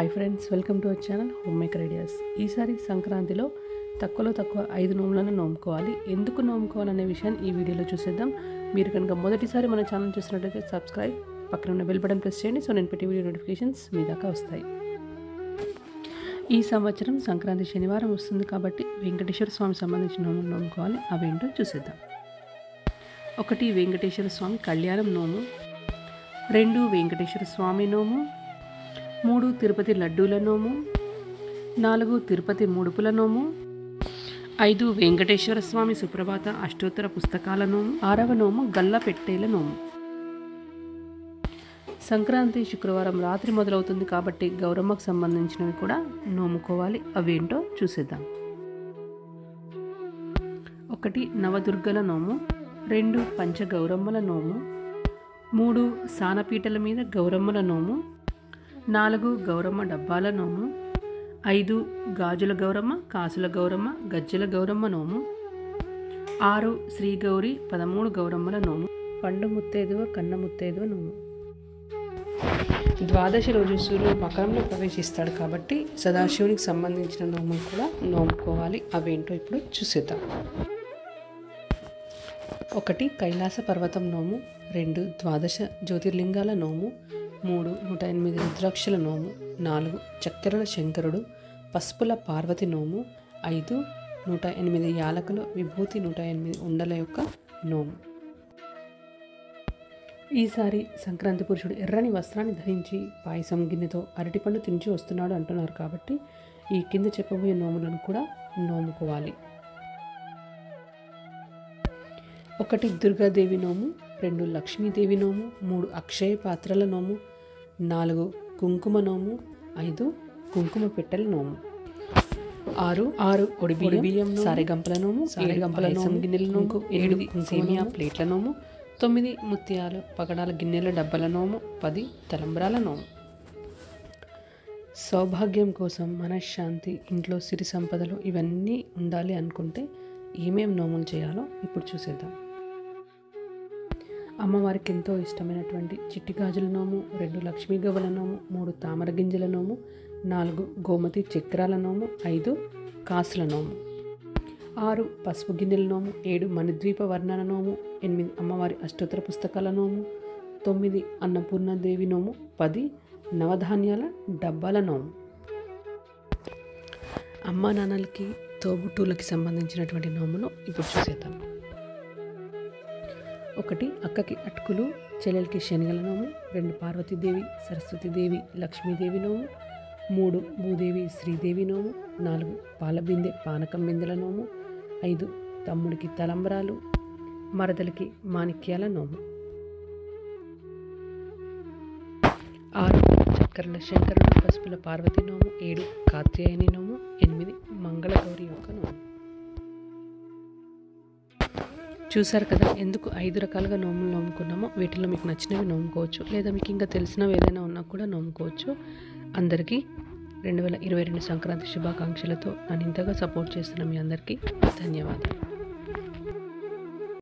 hi friends welcome to our channel home maker ideas ఈసారి సంక్రాంతిలో తక్కువలో తక్కువ ఐదు నోములను నోముకోవాలి ఎందుకు నోముకోవాలనే విషయాన్ని ఈ వీడియోలో చూసేద్దాం మీరు కనుక మొదటిసారి మన ఛానల్ చూసినట్లయితే సబ్స్క్రైబ్ పక్కన ఉన్న బెల్ బటన్ ప్రెస్ చేయండి సో నేను పెట్టే వీడియో నోటిఫికేషన్స్ మీ దాకా వస్తాయి ఈ సంవత్సరం సంక్రాంతి శనివారం వస్తుంది కాబట్టి వెంకటేశ్వర స్వామి సంబంధించిన నోములు నోముకోవాలి అవేంటో చూసేద్దాం ఒకటి వెంకటేశ్వర స్వామి కళ్యాణం నోము రెండు వెంకటేశ్వర స్వామి నోము మూడు తిరుపతి లడ్డూల నోము నాలుగు తిరుపతి ముడుపుల నోము ఐదు వెంకటేశ్వర స్వామి సుప్రభాత అష్టోత్తర పుస్తకాల నోము ఆరవ నోము గల్ల పెట్టేల నోము సంక్రాంతి శుక్రవారం రాత్రి మొదలవుతుంది కాబట్టి గౌరమ్మకు సంబంధించినవి కూడా నోముకోవాలి అవేంటో చూసేద్దాం ఒకటి నవదుర్గల నోము రెండు పంచగౌరమ్మల నోము మూడు సానపీటల మీద గౌరమ్మల నోము నాలుగు గౌరమ్మ డబ్బాల నోము ఐదు గాజుల గౌరమ్మ కాసుల గౌరమ్మ గజ్జల గౌరమ్మ నోము ఆరు శ్రీ గౌరి పదమూడు గౌరమ్మల నోము పండు ముత్తేదువ కన్న ముత్తేదువ నోము ద్వాదశి రోజు సూర్యుడు మకరంలో ప్రవేశిస్తాడు కాబట్టి సదాశివునికి సంబంధించిన నోములు కూడా నోముకోవాలి అవేంటో ఇప్పుడు చూసేద్దాం ఒకటి కైలాస పర్వతం నోము రెండు ద్వాదశ జ్యోతిర్లింగాల నోము మూడు నూట ఎనిమిది రుద్రాక్షల నోము నాలుగు చక్కెరల శంకరుడు పసుపుల పార్వతి నోము ఐదు నూట ఎనిమిది యాలకుల విభూతి నూట ఎనిమిది ఉండల యొక్క నోము ఈసారి సంక్రాంతి పురుషుడు ఎర్రని వస్త్రాన్ని ధరించి పాయసం గిన్నెతో అరటిపండు తించి వస్తున్నాడు అంటున్నారు కాబట్టి ఈ కింద చెప్పబోయే నోములను కూడా నోముకోవాలి ఒకటి దుర్గాదేవి నోము రెండు లక్ష్మీదేవి నోము మూడు అక్షయ పాత్రల నోము నాలుగు కుంకుమ నోము ఐదు కుంకుమ పెట్టెల నోము ఆరు ఆరు ఒడి బియ్యం సారెగంపల నోము ఏడు గంపల నోము గిన్నెల నోము ఎనిమిది సేమియా ప్లేట్ల నోము తొమ్మిది ముత్యాలు పగడాల గిన్నెల డబ్బల నోము పది తలంబ్రాల నోము సౌభాగ్యం కోసం మనశ్శాంతి ఇంట్లో సిరి సంపదలు ఇవన్నీ ఉండాలి అనుకుంటే ఏమేం నోములు చేయాలో ఇప్పుడు చూసేద్దాం అమ్మవారికి ఎంతో ఇష్టమైనటువంటి చిట్టి గాజుల నోము రెండు లక్ష్మీ గవ్వల నోము మూడు తామర గింజల నోము నాలుగు గోమతి చక్రాల నోము ఐదు కాసుల నోము ఆరు పసుపు గిన్నెల నోము ఏడు మణిద్వీప వర్ణన నోము ఎనిమిది అమ్మవారి అష్టోత్తర పుస్తకాల నోము తొమ్మిది అన్నపూర్ణదేవి నోము పది నవధాన్యాల డబ్బాల నోము అమ్మా నాన్నలకి తోబుట్టువులకి సంబంధించినటువంటి నోమును ఇప్పుడు చూసేద్దాం ఒకటి అక్కకి అటుకులు చెల్లెలకి శనగల నోము రెండు పార్వతీదేవి సరస్వతీదేవి లక్ష్మీదేవి నోము మూడు భూదేవి శ్రీదేవి నోము నాలుగు పాలబిందె పానకం బిందెల నోము ఐదు తమ్ముడికి తలంబరాలు మరదలకి మాణిక్యాల నోము ఆరు చక్కెరల శంకరుడు పసుపుల పార్వతి నోము ఏడు కాత్యాయని నోము ఎనిమిది మంగళగౌరి యొక్క నోము చూసారు కదా ఎందుకు ఐదు రకాలుగా నోములు నోముకున్నామో వీటిలో మీకు నచ్చినవి నోముకోవచ్చు లేదా మీకు ఇంకా తెలిసినవి ఏదైనా ఉన్నా కూడా నోముకోవచ్చు అందరికీ రెండు వేల ఇరవై రెండు సంక్రాంతి శుభాకాంక్షలతో నన్ను ఇంతగా సపోర్ట్ చేస్తున్న మీ అందరికీ ధన్యవాదాలు